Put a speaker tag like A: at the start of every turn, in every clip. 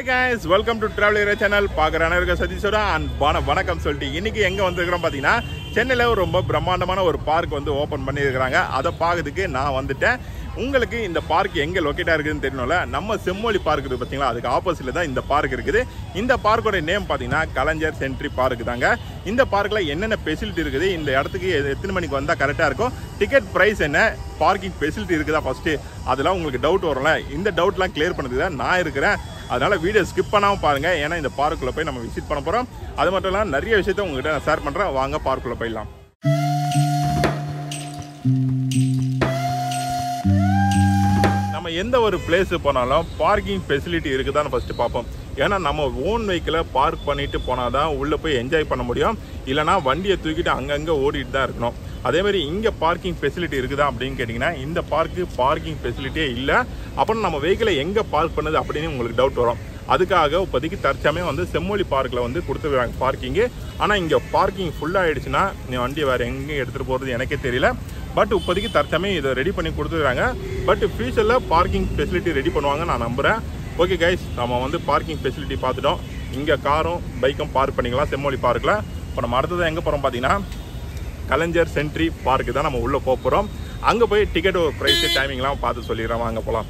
A: hi guys welcome to travel channel பார்க்குற அனைவருக்கும் சதீஷோட and வண வணக்கம் சொல்லிட்டு இன்னைக்கு எங்கே வந்திருக்கிறோம் பார்த்தீங்கன்னா சென்னையில் ஒரு ரொம்ப பிரம்மாண்டமான ஒரு பார்க் வந்து ஓப்பன் பண்ணியிருக்கிறாங்க அதை பார்க்கறதுக்கு நான் வந்துட்டேன் உங்களுக்கு இந்த பார்க் எங்கே லொக்கேட்டாக இருக்குதுன்னு தெரியணும்ல நம்ம செம்மொழி பார்க் இருக்குது பார்த்தீங்களா அதுக்கு ஆப்போசிட்டில் தான் இந்த பார்க் இருக்குது இந்த பார்க்கோட நேம் பார்த்தீங்கன்னா கலைஞர் சென்ட்ரி பார்க் தாங்க இந்த பார்க்கில் என்னென்ன ஃபெசிலிட்டி இருக்குது இந்த இடத்துக்கு எ- எத்தனை மணிக்கு வந்தால் கரெக்டாக இருக்கும் டிக்கெட் ப்ரைஸ் என்ன பார்க்கிங் ஃபெசிலிட்டி இருக்குதா ஃபஸ்ட்டு அதெல்லாம் உங்களுக்கு டவுட் வரும்ல இந்த டவுட்லாம் கிளியர் பண்ணதுக்கு தான் நான் இருக்கிறேன் அதனால வீடியோ ஸ்கிப் பண்ணாமல் பாருங்க ஏன்னா இந்த பார்க்குள்ள போய் நம்ம விசிட் பண்ண போகிறோம் அது மட்டும் இல்லாமல் நிறைய விஷயத்த உங்ககிட்ட நான் ஷேர் பண்ணுறேன் வாங்க பார்க்குள்ள போயிடலாம் நம்ம எந்த ஒரு பிளேஸு போனாலும் பார்க்கிங் ஃபெசிலிட்டி இருக்குதான்னு ஃபஸ்ட்டு பார்ப்போம் ஏன்னா நம்ம ஓன் வெஹிக்கிளை பார்க் பண்ணிட்டு போனால் தான் உள்ளே போய் என்ஜாய் பண்ண முடியும் இல்லைனா வண்டியை தூக்கிட்டு அங்கங்கே ஓடிட்டு தான் இருக்கணும் அதே மாதிரி இங்கே பார்க்கிங் ஃபெசிலிட்டி இருக்குதா அப்படின்னு கேட்டிங்கன்னா இந்த பார்க்கு பார்க்கிங் ஃபெசிலிட்டியே இல்லை அப்புறம் நம்ம வெஹிக்கிளை எங்கே பார்க் பண்ணுது அப்படின்னு உங்களுக்கு டவுட் வரும் அதுக்காக இப்போதைக்கு தற்சமயம் வந்து செம்மொழி பார்க்கில் வந்து கொடுத்துருக்காங்க பார்க்கிங்கு ஆனால் இங்கே பார்க்கிங் ஃபுல்லாகிடுச்சுன்னா நீ வண்டியை வேறு எங்கே எடுத்துகிட்டு போகிறது எனக்கே தெரியல பட் இப்போதைக்கு தற்சமயம் இதை ரெடி பண்ணி கொடுத்துருக்காங்க பட் ஃபியூச்சரில் பார்க்கிங் ஃபெசிலிட்டி ரெடி பண்ணுவாங்க நான் நம்புகிறேன் ஓகே கைஸ் நம்ம வந்து பார்க்கிங் ஃபெசிலிட்டி பார்த்துட்டோம் இங்கே காரும் பைக்கும் பார்க் பண்ணிக்கலாம் செம்மொழி பார்க்கில் இப்போ நம்ம அடுத்தது எங்கே போகிறோம் பார்த்தீங்கன்னா கலைஞர் சென்ட்ரி பார்க்கு தான் நம்ம உள்ளே போக போகிறோம் அங்கே போய் டிக்கெட் ப்ரைஸு டைமிங்லாம் பார்த்து சொல்லிடுறோம் வாங்க போகலாம்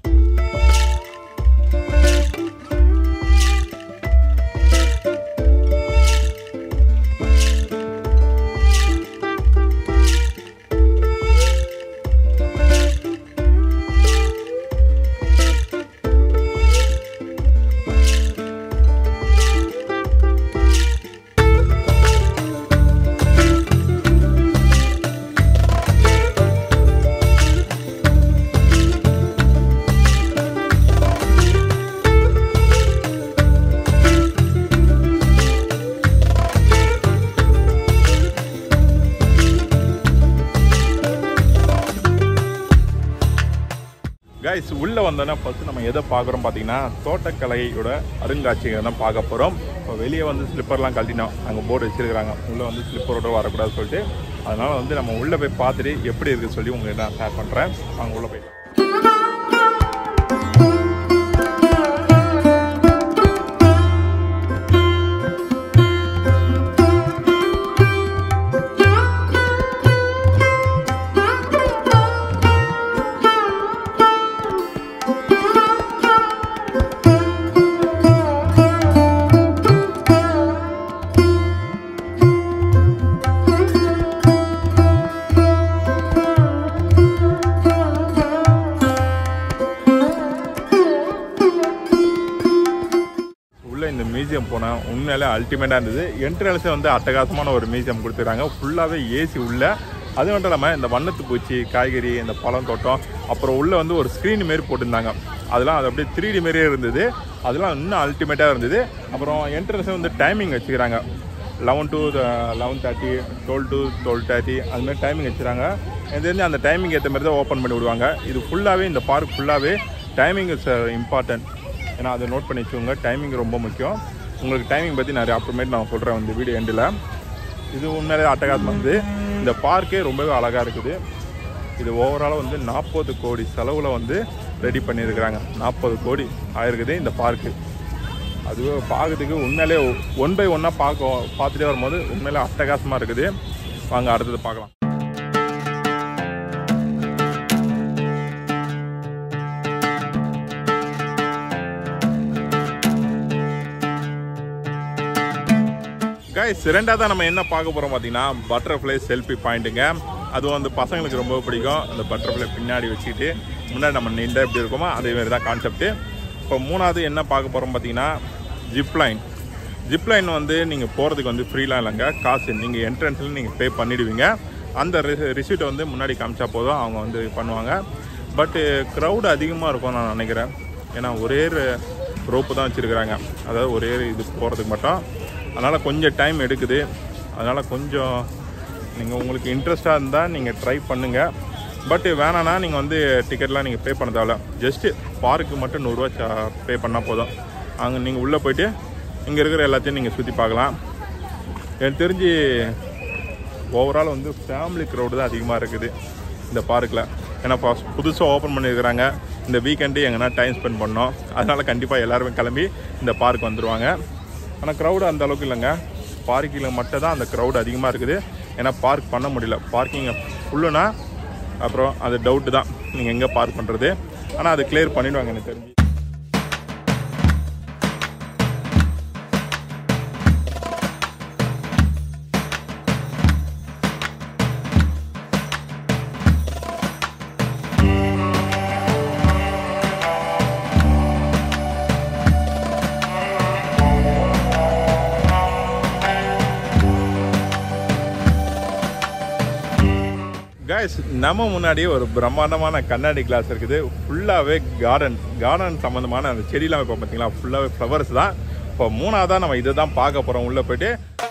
A: கைஸ் உள்ளே வந்தோன்னா ஃபஸ்ட்டு நம்ம எதை பார்க்குறோம் பார்த்தீங்கன்னா தோட்டக்கலையோட அருங்காட்சியகம் தான் பார்க்க போகிறோம் இப்போ வெளியே வந்து ஸ்லிப்பர்லாம் கழட்டினோம் அங்கே போர்டு வச்சிருக்கிறாங்க உள்ளே வந்து ஸ்லிப்பரோட வரக்கூடாது சொல்லிட்டு அதனால் வந்து நம்ம உள்ளே போய் பார்த்துட்டு எப்படி இருக்குன்னு சொல்லி உங்களுக்கு நான் ஷேர் பண்ணுறேன் அவங்க உள்ளே போயிட்டு உள்ள இந்த மியூசியம் போனால் உண்மையிலே அல்டிமேட்டாக இருந்தது என்ட்ரன்ஸே வந்து அட்டகாசமான ஒரு மியூசியம் கொடுத்துருக்காங்க ஃபுல்லாகவே ஏசி உள்ள அது மட்டும் இல்லாமல் இந்த வண்ணத்து பூச்சி காய்கறி இந்த பழம் தோட்டம் அப்புறம் உள்ளே வந்து ஒரு ஸ்க்ரீன் மாரி போட்டிருந்தாங்க அதெல்லாம் அது அப்படியே த்ரீ டி மாரியே இருந்தது அதெல்லாம் இன்னும் அல்டிமேட்டாக இருந்தது அப்புறம் என்ட்ரன்ஸே வந்து டைமிங் வச்சுக்கிறாங்க eleven to eleven thirty twelve to twelve thirty அதுமாதிரி டைமிங் வச்சுருக்காங்க இது வந்து அந்த டைமிங் ஏற்ற மாதிரி தான் ஓப்பன் பண்ணி விடுவாங்க இது ஃபுல்லாகவே இந்த பார்க் ஃபுல்லாகவே டைமிங் இஸ் இம்பார்ட்டன்ட் ஏன்னா அதை நோட் பண்ணி வச்சுக்கோங்க டைமிங் ரொம்ப முக்கியம் உங்களுக்கு டைமிங் பற்றி நிறைய அப்புறமேட்டு நான் சொல்கிறேன் இந்த வீடியோ எண்டில் இது உண்மையிலே அட்டகாசம் வந்து இந்த பார்க்கே ரொம்பவே அழகாக இருக்குது இது ஓவராலாக வந்து நாற்பது கோடி செலவில் வந்து ரெடி பண்ணியிருக்கிறாங்க நாற்பது கோடி ஆயிருக்குது இந்த பார்க்கு அது பார்க்கறதுக்கு உண்மையிலே ஒன் பை ஒன்னாக பார்க்க பார்த்துட்டே வரும்போது உண்மையிலே அட்டகாசமாக இருக்குது வாங்க அடுத்தது பார்க்கலாம் கைஸ் ரெண்டாவது நம்ம என்ன பார்க்க போகிறோம் பார்த்தீங்கன்னா பட்டர்ஃப்ளை செல்ஃபி பாயிண்ட்டுங்க அதுவும் வந்து பசங்களுக்கு ரொம்ப பிடிக்கும் அந்த பட்டர்ஃப்ளை பின்னாடி வச்சுக்கிட்டு முன்னாடி நம்ம நின்றா எப்படி இருக்குமோ அதே மாதிரி தான் கான்செப்ட்டு இப்போ மூணாவது என்ன பார்க்க போகிறோம் பார்த்தீங்கன்னா ஜிப்லைன் ஜிப்லைன் வந்து நீங்கள் போகிறதுக்கு வந்து ஃப்ரீலாம் இல்லைங்க காசு நீங்கள் என்ட்ரன்ஸில் நீங்கள் பே பண்ணிடுவீங்க அந்த ரிசீட்டை வந்து முன்னாடி காமிச்சா போதும் அவங்க வந்து பண்ணுவாங்க பட்டு க்ரௌடு அதிகமாக இருக்கும் நான் நினைக்கிறேன் ஏன்னா ஒரே ரோப்பு தான் வச்சுருக்குறாங்க அதாவது ஒரே இது போகிறதுக்கு மட்டும் அதனால் கொஞ்சம் டைம் எடுக்குது அதனால் கொஞ்சம் நீங்கள் உங்களுக்கு இன்ட்ரெஸ்ட்டாக இருந்தால் நீங்கள் ட்ரை பண்ணுங்கள் பட் வேணான்னா நீங்கள் வந்து டிக்கெட்லாம் நீங்கள் பே பண்ண தேவையில்ல ஜஸ்ட்டு பார்க்கு மட்டும் நூறுரூவா பே பண்ணால் போதும் அங்கே நீங்கள் உள்ளே போயிட்டு இங்கே இருக்கிற எல்லாத்தையும் நீங்கள் சுற்றி பார்க்கலாம் எனக்கு தெரிஞ்சு ஓவரால் வந்து ஃபேமிலி க்ரௌடு தான் அதிகமாக இருக்குது இந்த பார்க்கில் ஏன்னா ஃபஸ்ட் புதுசாக ஓப்பன் பண்ணியிருக்கிறாங்க இந்த வீக்கெண்டு எங்கன்னா டைம் ஸ்பெண்ட் பண்ணோம் அதனால் கண்டிப்பாக எல்லாருமே கிளம்பி இந்த பார்க் வந்துடுவாங்க ஆனால் க்ரௌடு அந்த அளவுக்கு இல்லைங்க பார்க்கிங்கில் மட்டும் தான் அந்த க்ரௌட் அதிகமாக இருக்குது ஏன்னா பார்க் பண்ண முடியல பார்க்கிங் ஃபுல்லுனா அப்புறம் அது டவுட்டு தான் நீங்கள் எங்கே பார்க் பண்ணுறது ஆனால் அது கிளியர் பண்ணிடுவாங்க எனக்கு தெரிஞ்சு கைஸ் நம்ம முன்னாடியே ஒரு பிரம்மாண்டமான கண்ணாடி கிளாஸ் இருக்குது ஃபுல்லாகவே கார்டன் கார்டன் சம்மந்தமான அந்த செடியெலாம் இப்போ பார்த்தீங்களா ஃபுல்லாகவே ஃப்ளவர்ஸ் தான் இப்போ மூணாவதாக நம்ம இதை தான் பார்க்க போகிறோம் உள்ளே போயிட்டு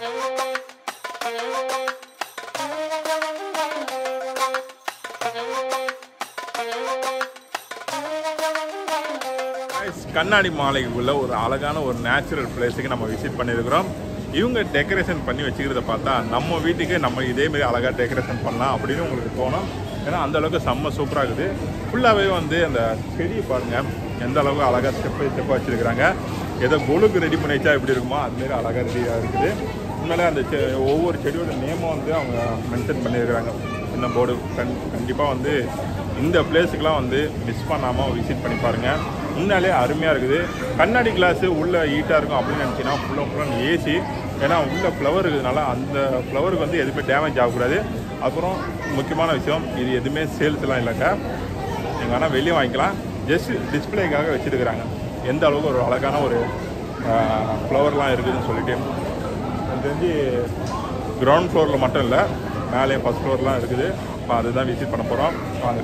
A: Guys, கண்ணாடி மாலைக்குள்ள ஒரு அழகான ஒரு நேச்சுரல் பிளேஸுக்கு நம்ம விசிட் பண்ணியிருக்கிறோம் இவங்க டெக்கரேஷன் பண்ணி வச்சுக்கிறத பார்த்தா நம்ம வீட்டுக்கு நம்ம இதேமாரி அழகாக டெக்கரேஷன் பண்ணலாம் அப்படின்னு உங்களுக்கு தோணும் ஏன்னா அந்த அளவுக்கு செம்ம சூப்பராக இருக்குது ஃபுல்லாகவே வந்து அந்த செடியை பாருங்கள் எந்த அளவுக்கு அழகாக ஸ்டெப் பை ஸ்டெப்பாக வச்சுருக்கிறாங்க ஏதோ கொலுக்கு ரெடி பண்ணி வச்சா எப்படி இருக்குமோ அதுமாரி அழகாக ரெடியாக இருக்குது உண்மையிலே அந்த செ ஒவ்வொரு செடியோட நேமும் வந்து அவங்க மென்ஷன் பண்ணியிருக்கிறாங்க சின்ன போர்டு கண் கண்டிப்பாக வந்து இந்த பிளேஸுக்கெலாம் வந்து மிஸ் பண்ணாமல் விசிட் பண்ணி பாருங்கள் முன்னாலே அருமையாக இருக்குது கண்ணாடி கிளாஸு உள்ளே ஹீட்டாக இருக்கும் அப்படின்னு நினச்சிங்கன்னா ஃபுல்லாக ஃபுல்லாக ஏசி ஏன்னா உள்ள ஃப்ளவர் இருக்கிறதுனால அந்த ஃப்ளவருக்கு வந்து எதுவுமே டேமேஜ் ஆகக்கூடாது அப்புறம் முக்கியமான விஷயம் இது எதுவுமே சேல்ஸ்லாம் இல்லைங்க நீங்கள் வேணால் வெளியே வாங்கிக்கலாம் ஜஸ்ட் டிஸ்பிளேக்காக வச்சுருக்கிறாங்க எந்த அளவுக்கு ஒரு அழகான ஒரு ஃப்ளவர்லாம் இருக்குதுன்னு சொல்லிட்டு எனக்கு தெரிஞ்சு கிரவுண்ட் ஃப்ளோரில் மட்டும் இல்லை மேலே ஃபஸ்ட் ஃப்ளோர்லாம் இருக்குது இப்போ அதுதான் விசிட் பண்ண போகிறோம் வாங்க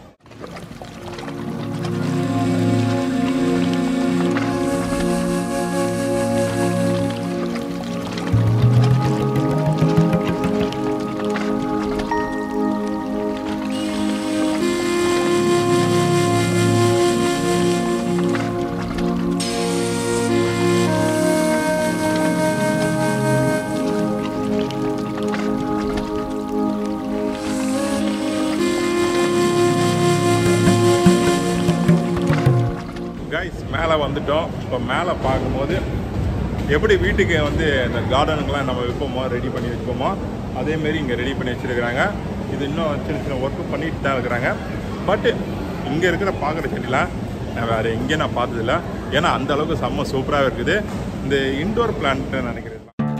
A: கைஸ் மேலே வந்துட்டோம் இப்போ மேலே பார்க்கும்போது எப்படி வீட்டுக்கு வந்து இந்த கார்டனுக்கெலாம் நம்ம வைப்போமோ ரெடி பண்ணி வச்சுப்போமோ அதேமாரி இங்கே ரெடி பண்ணி வச்சுருக்கிறாங்க இது இன்னும் சின்ன சின்ன ஒர்க்கு பண்ணிட்டு தான் இருக்கிறாங்க பட்டு இங்கே இருக்கிற பார்க்குற செடிலாம் நான் வேறு எங்கேயும் நான் பார்த்ததில்ல ஏன்னா அந்த அளவுக்கு செம்ம சூப்பராக இருக்குது இந்த இன்டோர் பிளான்ட்டு நினைக்கிறேன்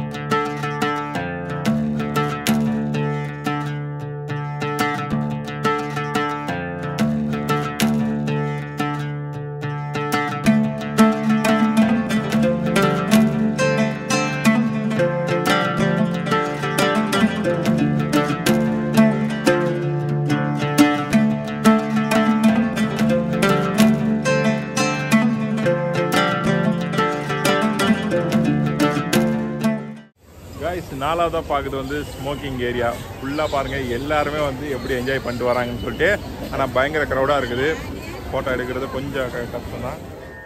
A: கைஸ் நாலாவதாக பார்க்குறது வந்து ஸ்மோக்கிங் ஏரியா ஃபுல்லாக பாருங்கள் எல்லாருமே வந்து எப்படி என்ஜாய் பண்ணிட்டு வராங்கன்னு சொல்லிட்டு ஆனால் பயங்கர க்ரௌடாக இருக்குது ஃபோட்டோ எடுக்கிறது கொஞ்சம் க- கஷ்டம் தான்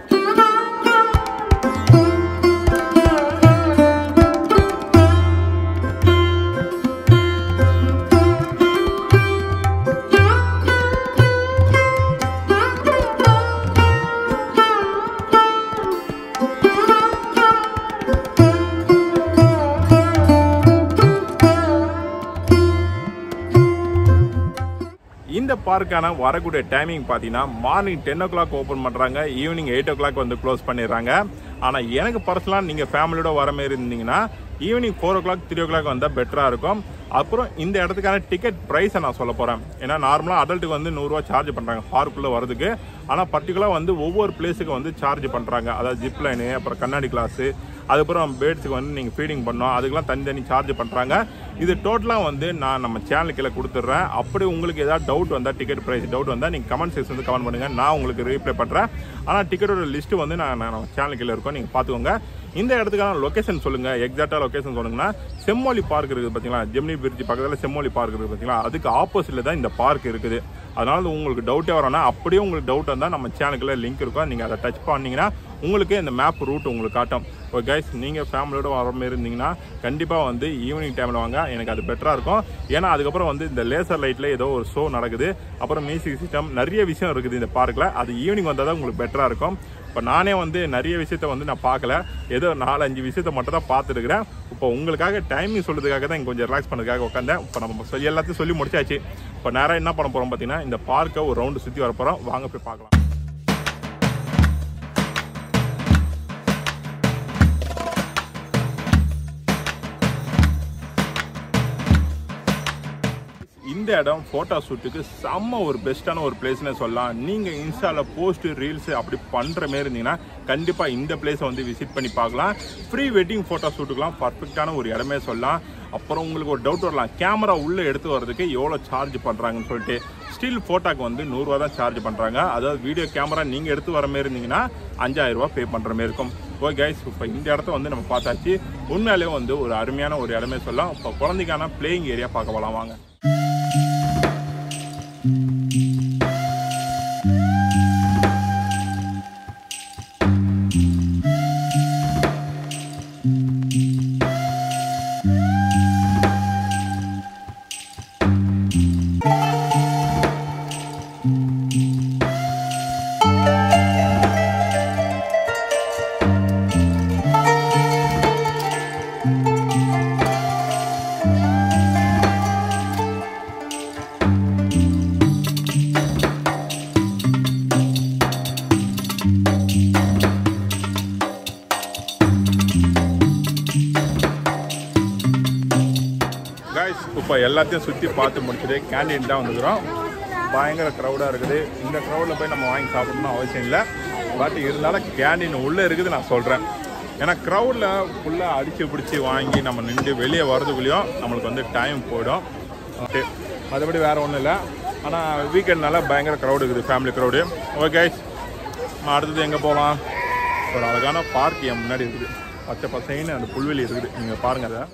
A: இந்த பார்க்கான வரக்கூடிய டைமிங் பார்த்தீங்கன்னா morning ten o'clock open பண்ணுறாங்க ஈவினிங் எயிட் ஓ கிளாக் வந்து க்ளோஸ் பண்ணிடுறாங்க ஆனால் எனக்கு பர்சனலாக நீங்கள் ஃபேமிலியோட வர மாதிரி இருந்தீங்கன்னா evening four o'clock three o'clock வந்தால் பெட்டராக இருக்கும் அப்புறம் இந்த இடத்துக்கான டிக்கெட் ப்ரைஸை நான் சொல்ல போகிறேன் ஏன்னா நார்மலாக அடல்ட்டுக்கு வந்து நூறுரூவா சார்ஜ் பண்ணுறாங்க பார்க்குள்ளே வரதுக்கு ஆனால் பர்டிகுலராக வந்து ஒவ்வொரு பிளேஸுக்கு வந்து சார்ஜ் பண்ணுறாங்க அதாவது ஜிப் லைனு அப்புறம் கண்ணாடி கிளாஸு அதுக்கப்புறம் பேர்ட்ஸுக்கு வந்து நீங்கள் ஃபீடிங் பண்ணோம் அதுக்கெல்லாம் தனித்தனி சார்ஜ் பண்ணுறாங்க இது டோட்டலாக வந்து நான் நம்ம சேனலுக்கு கீழே கொடுத்துட்றேன் அப்படி உங்களுக்கு ஏதாவது டவுட் வந்தால் டிக்கெட் ப்ரைஸ் டவுட் வந்தால் நீங்கள் கமெண்ட் செக்ஷன் வந்து கமெண்ட் பண்ணுங்கள் நான் உங்களுக்கு ரீப்ளை பண்ணுறேன் ஆனால் டிக்கெட்டோட லிஸ்ட்டு வந்து நான் நான் நம்ம சேனல் கீழே இருக்கோம் நீங்கள் பார்த்துக்கோங்க இந்த இடத்துக்கான லொகேஷன் சொல்லுங்கள் எக்ஸாக்டாக லொகேஷன் சொல்லுங்கன்னா செம்மொழி பார்க் இருக்குது பார்த்தீங்களா ஜெமினி பிரிட்ஜ் பக்கத்தில் செம்மொழி பார்க் இருக்குது பார்த்தீங்களா அதுக்கு ஆப்போசிட்டில் தான் இந்த பார்க் இருக்குது அதனால உங்களுக்கு டவுட்டே வரணும்னா அப்படியே உங்களுக்கு டவுட் வந்தால் நம்ம சேனலுக்குள்ள லிங்க் இருக்கும் நீங்கள் அதை டச் பண்ணீங்கன்னா உங்களுக்கு இந்த மேப் ரூட் உங்களுக்கு காட்டும் இப்போ கைஸ் நீங்கள் ஃபேமிலியோட வர மாதிரி இருந்தீங்கன்னா கண்டிப்பாக வந்து ஈவினிங் டைமில் வாங்க எனக்கு அது பெட்டராக இருக்கும் ஏன்னா அதுக்கப்புறம் வந்து இந்த லேசர் லைட்டில் ஏதோ ஒரு ஷோ நடக்குது அப்புறம் மியூசிக் சிஸ்டம் நிறைய விஷயம் இருக்குது இந்த பார்க்கில் அது ஈவினிங் வந்தால் தான் உங்களுக்கு பெட்டராக இருக்கும் இப்போ நானே வந்து நிறைய விஷயத்த வந்து நான் பார்க்கல ஏதோ நாலு அஞ்சு விஷயத்த மட்டும் தான் பார்த்துருக்குறேன் இப்போ உங்களுக்காக டைமிங் சொல்றதுக்காக தான் இங்கே கொஞ்சம் ரிலாக்ஸ் பண்ணதுக்காக உட்காந்தேன் இப்போ நம்ம சொல்லி எல்லாத்தையும் சொல்லி முடிச்சாச்சு இப்போ நேராக என்ன பண்ண போகிறோம் பார்த்தீங்கன்னா இந்த பார்க்கை ஒரு ரவுண்டு சுற்றி வர போகிறோம் வாங்க போய் பார்க்கலாம் இந்த இடம் ஃபோட்டோ ஷூட்டுக்கு செம்ம ஒரு பெஸ்ட்டான ஒரு பிளேஸ்னே சொல்லலாம் நீங்கள் இன்ஸ்டாவில் போஸ்ட் ரீல்ஸ் அப்படி பண்ணுற மாரி இருந்தீங்கன்னா கண்டிப்பாக இந்த பிளேஸை வந்து விசிட் பண்ணி பார்க்கலாம் ஃப்ரீ வெட்டிங் ஃபோட்டோ ஷூட்டுக்கெலாம் பர்ஃபெக்டான ஒரு இடமே சொல்லலாம் அப்புறம் உங்களுக்கு ஒரு டவுட் வரலாம் கேமரா உள்ளே எடுத்து வர்றதுக்கு எவ்வளோ சார்ஜ் பண்ணுறாங்கன்னு சொல்லிட்டு ஸ்டில் ஃபோட்டோக்கு வந்து நூறுரூவா தான் சார்ஜ் பண்ணுறாங்க அதாவது வீடியோ கேமரா நீங்கள் எடுத்து வர மாதிரி இருந்தீங்கன்னா அஞ்சாயிரம் ரூபாய் பே பண்ணுற மாதிரி இருக்கும் ஓ கைஸ் இப்போ இந்த இடத்த வந்து நம்ம பார்த்தாச்சு உண்மையிலேயே வந்து ஒரு அருமையான ஒரு இடமே சொல்லலாம் இப்போ குழந்தைக்கான பிளேயிங் ஏரியா பார்க்க போகலாம் வாங்க கைஸ் இப்போ எல்லாத்தையும் சுற்றி பார்த்து முடிச்சுட்டு கேண்டீன் தான் வந்துக்கிறோம் பயங்கர க்ரௌடாக இருக்குது இந்த க்ரௌடில் போய் நம்ம வாங்கி சாப்பிடணும்னு அவசியம் இல்லை பட் இருந்தாலும் கேண்டீன் உள்ளே இருக்குது நான் சொல்கிறேன் ஏன்னா க்ரௌடில் ஃபுல்லாக அடித்து பிடிச்சி வாங்கி நம்ம நின்று வெளியே வரதுக்குள்ளேயும் நம்மளுக்கு வந்து டைம் போயிடும் ஓகே மற்றபடி வேறு ஒன்றும் இல்லை ஆனால் வீக்கெண்ட்னால பயங்கர க்ரௌடு இருக்குது ஃபேமிலி க்ரௌடு ஓகே அடுத்தது எங்கே போகலாம் ஒரு அழகான பார்க் என் முன்னாடி இருக்குது பச்சை பசைன்னு அந்த புல்வெளி இருக்குது நீங்கள் பாருங்கள் அதை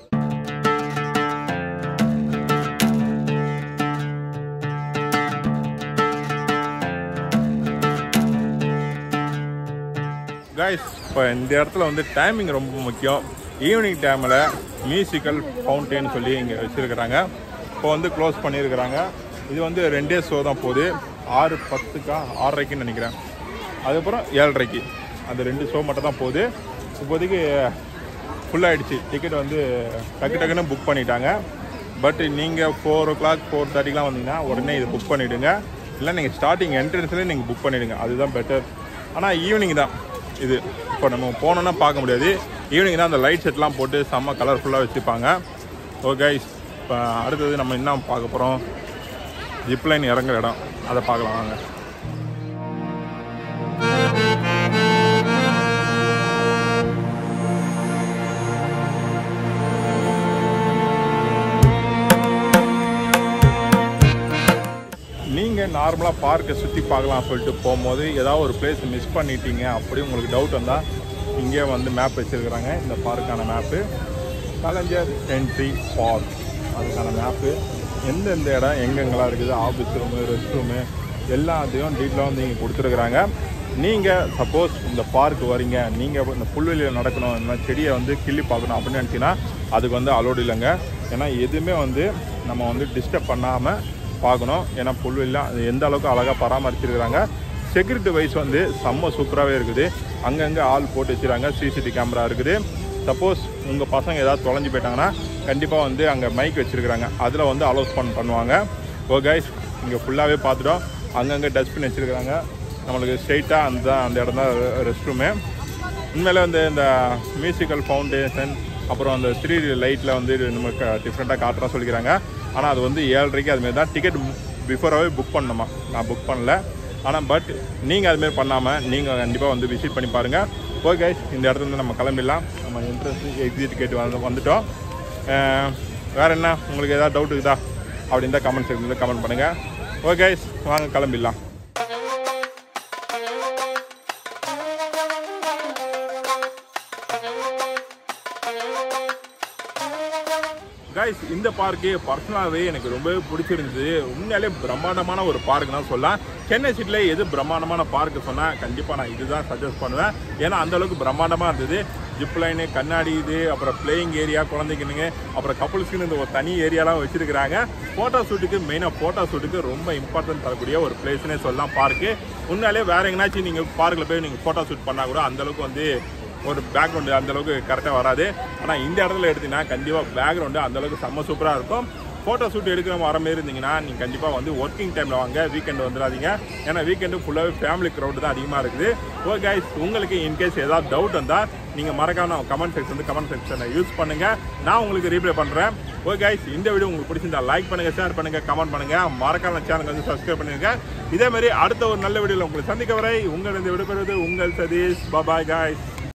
A: கைஸ் இப்போ இந்த இடத்துல வந்து டைமிங் ரொம்ப முக்கியம் ஈவினிங் டைமில் மியூசிக்கல் ஃபவுண்டேன் சொல்லி இங்கே வச்சுருக்கிறாங்க இப்போ வந்து க்ளோஸ் பண்ணியிருக்கிறாங்க இது வந்து ரெண்டே ஷோ தான் போகுது ஆறு பத்துக்கா ஆறரைக்குன்னு நினைக்கிறேன் அதுக்கப்புறம் ஏழரைக்கு அந்த ரெண்டு ஷோ மட்டும் தான் போகுது இப்போதைக்கு ஃபுல்லாகிடுச்சு டிக்கெட் வந்து டக்கு டக்குன்னு புக் பண்ணிட்டாங்க பட் நீங்கள் ஃபோர் ஓ கிளாக் ஃபோர் தேர்ட்டிக்கெலாம் வந்தீங்கன்னா உடனே இது புக் பண்ணிவிடுங்க இல்லை நீங்கள் ஸ்டார்டிங் என்ட்ரன்ஸ்லேயே நீங்கள் புக் பண்ணிவிடுங்க அதுதான் பெட்டர் ஆனால் ஈவினிங் தான் இது இப்போ நம்ம போனோன்னா பார்க்க முடியாது ஈவினிங் தான் அந்த லைட் செட்லாம் போட்டு செம்ம கலர்ஃபுல்லாக வச்சுருப்பாங்க ஓகே இப்போ அடுத்தது நம்ம என்ன பார்க்க போகிறோம் ஜிப்லைன் இறங்குற இடம் அதை பார்க்கலாம் வாங்க நீங்கள் நார்மலாக பார்க்கை சுற்றி பார்க்கலாம் சொல்லிட்டு போகும்போது ஏதாவது ஒரு பிளேஸ் மிஸ் பண்ணிட்டீங்க அப்படி உங்களுக்கு டவுட் வந்தால் இங்கே வந்து மேப் வச்சுருக்குறாங்க இந்த பார்க்கான மேப்பு கலைஞர் என்ட்ரி பார்க் அதுக்கான மேப்பு எந்தெந்த இடம் எங்கெங்கெல்லாம் இருக்குது ஆஃபீஸ் ரூமு ரெஸ்ட் ரூமு எல்லாத்தையும் டீட்டெயிலாக வந்து இங்கே கொடுத்துருக்குறாங்க நீங்கள் சப்போஸ் இந்த பார்க் வரீங்க நீங்கள் இந்த புல்வெளியில் நடக்கணும் இந்த மாதிரி செடியை வந்து கிள்ளி பார்க்கணும் அப்படின்னு நினச்சிங்கன்னா அதுக்கு வந்து அலோடு இல்லைங்க ஏன்னா எதுவுமே வந்து நம்ம வந்து டிஸ்டர்ப் பண்ணாமல் பார்க்கணும் ஏன்னா புல்வெளிலாம் அது எந்த அளவுக்கு அழகாக பராமரிச்சிருக்கிறாங்க செக்யூரிட்டி வைஸ் வந்து செம்ம சூப்பராகவே இருக்குது அங்கங்கே ஆள் போட்டு வச்சுருக்காங்க சிசிடிவி கேமரா இருக்குது சப்போஸ் உங்கள் பசங்க ஏதாவது தொலைஞ்சு போயிட்டாங்கன்னா கண்டிப்பாக வந்து அங்கே மைக் வச்சுருக்குறாங்க அதில் வந்து அலோஸ் பண்ண பண்ணுவாங்க ஓ கைஸ் இங்கே ஃபுல்லாகவே பார்த்துட்டோம் அங்கங்கே டஸ்ட்பின் வச்சுருக்குறாங்க நம்மளுக்கு ஸ்ட்ரெயிட்டாக அந்த அந்த இடம் தான் ரெஸ்ட் ரூமு உண்மையிலே வந்து இந்த மியூசிக்கல் ஃபவுண்டேஷன் அப்புறம் அந்த த்ரீ லைட்டில் வந்து நமக்கு டிஃப்ரெண்ட்டாக காட்டுறா சொல்லிக்கிறாங்க ஆனால் அது வந்து ஏழரைக்கு அதுமாரி தான் டிக்கெட் பிஃபோராகவே புக் பண்ணணுமா நான் புக் பண்ணல ஆனால் பட் நீங்கள் அதுமாரி பண்ணாமல் நீங்கள் கண்டிப்பாக வந்து விசிட் பண்ணி பாருங்கள் ஓகே இந்த இடத்துல இருந்து நம்ம கிளம்பிடலாம் நம்ம என்ட்ரன்ஸ் எக்ஸிட் கேட்டு வந்து வந்துட்டோம் அஹ், வேறு என்ன உங்களுக்கு ஏதாவது டவுட் இருக்குதா அப்படி இருந்தால் கமெண்ட் செக்ஷனில் கமெண்ட் பண்ணுங்கள் ஓகே வாங்க கிளம்பிடலாம் கைஸ் இந்த பார்க்கு பர்சனலாகவே எனக்கு ரொம்பவே பிடிச்சிருந்தது உண்மையாலே பிரம்மாண்டமான ஒரு பார்க் தான் சொல்லலாம் சென்னை சிட்டியில் எது பிரம்மாண்டமான பார்க்கு சொன்னால் கண்டிப்பாக நான் இதுதான் சஜஸ்ட் பண்ணுவேன் ஏன்னா அந்த அளவுக்கு பிரம்மாண்டமாக இருந்தது ஜிப் லைனு கண்ணாடி இது அப்புறம் பிளேயிங் ஏரியா குழந்தைக்குனுங்க அப்புறம் கப்புள்ஸ்க்குன்னு இந்த ஒரு தனி ஏரியாலாம் வச்சிருக்கிறாங்க ஃபோட்டோ ஷூட்டுக்கு மெயினாக ஃபோட்டோ ஷூட்டுக்கு ரொம்ப இம்பார்ட்டன்ட் தரக்கூடிய ஒரு பிளேஸ்னே சொல்லலாம் பார்க்கு உண்மையாலே வேற எங்கேனாச்சும் நீங்கள் பார்க்கில் போய் நீங்கள் ஃபோட்டோ ஷூட் பண்ணால் கூட அந்த அளவுக்கு வந்து ஒரு பேக்ரவுண்டு அந்த அளவுக்கு கரெக்டாக வராது ஆனால் இந்த இடத்துல எடுத்தீங்கன்னா கண்டிப்பாக பேக்ரவுண்டு அந்த அளவுக்கு செம்ம சூப்பராக இருக்கும் ஃபோட்டோ ஷூட் எடுக்கிற வர மாரி இருந்தீங்கன்னா நீங்கள் கண்டிப்பாக வந்து ஒர்க்கிங் டைமில் வாங்க வீக்கெண்டு வந்துடாதீங்க ஏன்னா வீக்கெண்டு ஃபுல்லாகவே ஃபேமிலி க்ரௌடு தான் அதிகமாக இருக்குது ஓ கைஸ் உங்களுக்கு இன்கேஸ் ஏதாவது டவுட் வந்தால் நீங்கள் மறக்காம கமெண்ட் செக்ஷன் வந்து கமெண்ட் செக்ஷனை யூஸ் பண்ணுங்கள் நான் உங்களுக்கு ரீப்ளை பண்ணுறேன் ஓ கைஸ் இந்த வீடியோ உங்களுக்கு பிடிச்சிருந்தா லைக் பண்ணுங்கள் ஷேர் பண்ணுங்கள் கமெண்ட் பண்ணுங்கள் மறக்காம சேனலுக்கு வந்து சப்ஸ்கிரைப் பண்ணுங்க இதே மாதிரி அடுத்த ஒரு நல்ல வீடியோவில் உங்களை சந்திக்க வரை உங்கள் இந்த விடுபெறுவது உங்கள் சதீஷ் பபாய் காய்ஸ்